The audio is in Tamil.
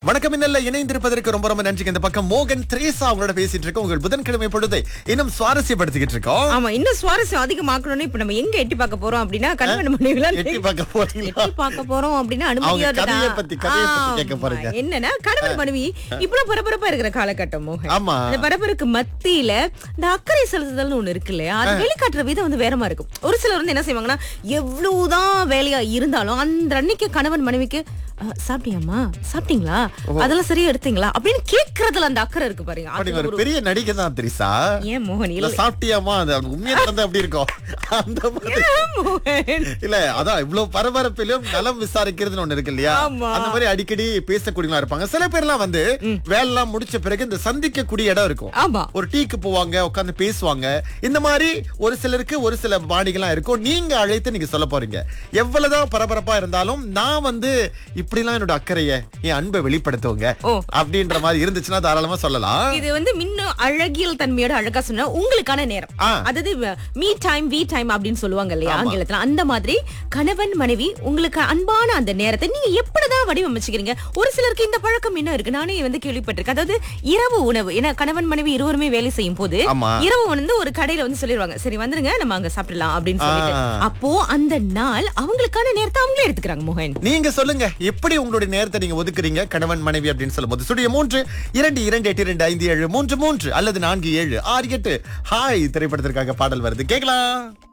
வணக்கம் இன்னல்ல இணைந்திருப்பதற்கு ரொம்ப ரொம்ப நன்றி இந்த பக்கம் மோகன் திரேசா அவங்களோட பேசிட்டு இருக்கோம் உங்கள் புதன்கிழமை பொழுதை இன்னும் சுவாரஸ்யப்படுத்திக்கிட்டு இருக்கோம் ஆமா இன்னும் சுவாரஸ்யம் அதிகமாக்கணும்னு இப்ப நம்ம எங்க எட்டி பார்க்க போறோம் அப்படின்னா கல்யாண மனைவிலாம் எட்டி பார்க்க போறீங்களா எட்டி பார்க்க போறோம் அப்படின்னா அவங்க அனுமதியோட கதையை தான். பத்தி- கதையை பத்தி கேட்க ஆமா. போறீங்க. என்னன்னா கணவன் மனைவி இவ்வளவு பரபரப்பா இருக்கிற காலகட்டம் மோகன் ஆமா. இந்த பரபரப்புக்கு மத்தியில இந்த அக்கறை செலுத்துதல்னு ஒண்ணு இருக்கு இல்லையா அது வெளிக்காட்டுற விதம் வந்து வேறமா இருக்கும் ஒரு சிலர் வந்து என்ன செய்வாங்கன்னா எவ்வளவுதான் வேலையா இருந்தாலும் அந்த அன்னைக்கு கணவன் மனைவிக்கு "அஹ், சாப்பிட்டியாம்மா சாப்பிட்டீங்களா அதெல்லாம் சரியா எடுத்தீங்களா அப்படின்னு கேக்குறதுல அந்த அக்கறை இருக்கு பாருங்க அது அப்படி ஒரு ஒரு- பெரிய நடிகை தான் திரிசா ஏன் மோகன் இல்ல இல்ல சாப்பிட்டியாமா அது அவங்க உண்மையா நடந்தா எப்படி இருக்கும் அந்த மாதிரி மோகன் இல்ல அதான் இவ்வளவு பரபரப்பிலும் நலம் விசாரிக்கிறதுன்னு ஒண்ணு இருக்கு இல்லையா ஆமா. அந்த மாதிரி அடிக்கடி பேசக்கூடியவங்களா இருப்பாங்க சில பேர்லாம் வந்து வேலை எல்லாம் முடிச்ச பிறகு இந்த சந்திக்கக்கூடிய இடம் இருக்கும் ஆமா ஒரு டீக்கு போவாங்க உட்கார்ந்து பேசுவாங்க இந்த மாதிரி ஒரு சிலருக்கு ஒரு சில பாணிகள்லாம் இருக்கும் நீங்க அழைத்து நீங்க சொல்ல போறீங்க எவ்வளவுதான் பரபரப்பா இருந்தாலும் நான் வந்து இப்படிலாம் என்னோட அக்கறைய என் அன்பை வெளிப்படுத்துவங்க ஓ. அப்படின்ற மாதிரி இருந்துச்சுன்னா தாராளமா சொல்லலாம் இது வந்து இன்னும் அழகியல் தன்மையோட அழகா சொன்னா உங்களுக்கான நேரம் ஆ. அதாவது மீ டைம் வி டைம் அப்படின்னு சொல்லுவாங்க இல்லையா ஆங்கிலத்துல அந்த மாதிரி கணவன் மனைவி உங்களுக்கு அன்பான அந்த நேரத்தை நீங்க எப்படிதான் வடிவமைச்சுக்கிறீங்க ஒரு சிலருக்கு இந்த பழக்கம் இன்னும் இருக்கு நானே வந்து கேள்விப்பட்டிருக்கேன் அதாவது இரவு உணவு ஏன்னா கணவன் மனைவி இருவருமே வேலை செய்யும் போது ஆமா. இரவு வந்து ஒரு கடையில வந்து சொல்லிடுவாங்க சரி வந்துருங்க நம்ம அங்க சாப்பிடலாம் அப்படின்னு சொல்லிட்டு ஆ. அப்போ அந்த நாள் அவங்களுக்கான நேரத்தை அவங்களே எடுத்துக்கிறாங்க மோகன் நீங்க சொல்லுங்க எப்படி உங்களுடைய நேரத்தை நீங்க ஒதுக்குறீங்க கணவன் மனைவி அப்படின்னு சொல்லும்போது சுடிய மூன்று இரண்டு இரண்டு எட்டு இரண்டு ஐந்து ஏழு மூன்று மூன்று அல்லது நான்கு ஏழு ஆறு எட்டு ஹாய் திரைப்படத்திற்காக பாடல் வருது கேக்கலாம்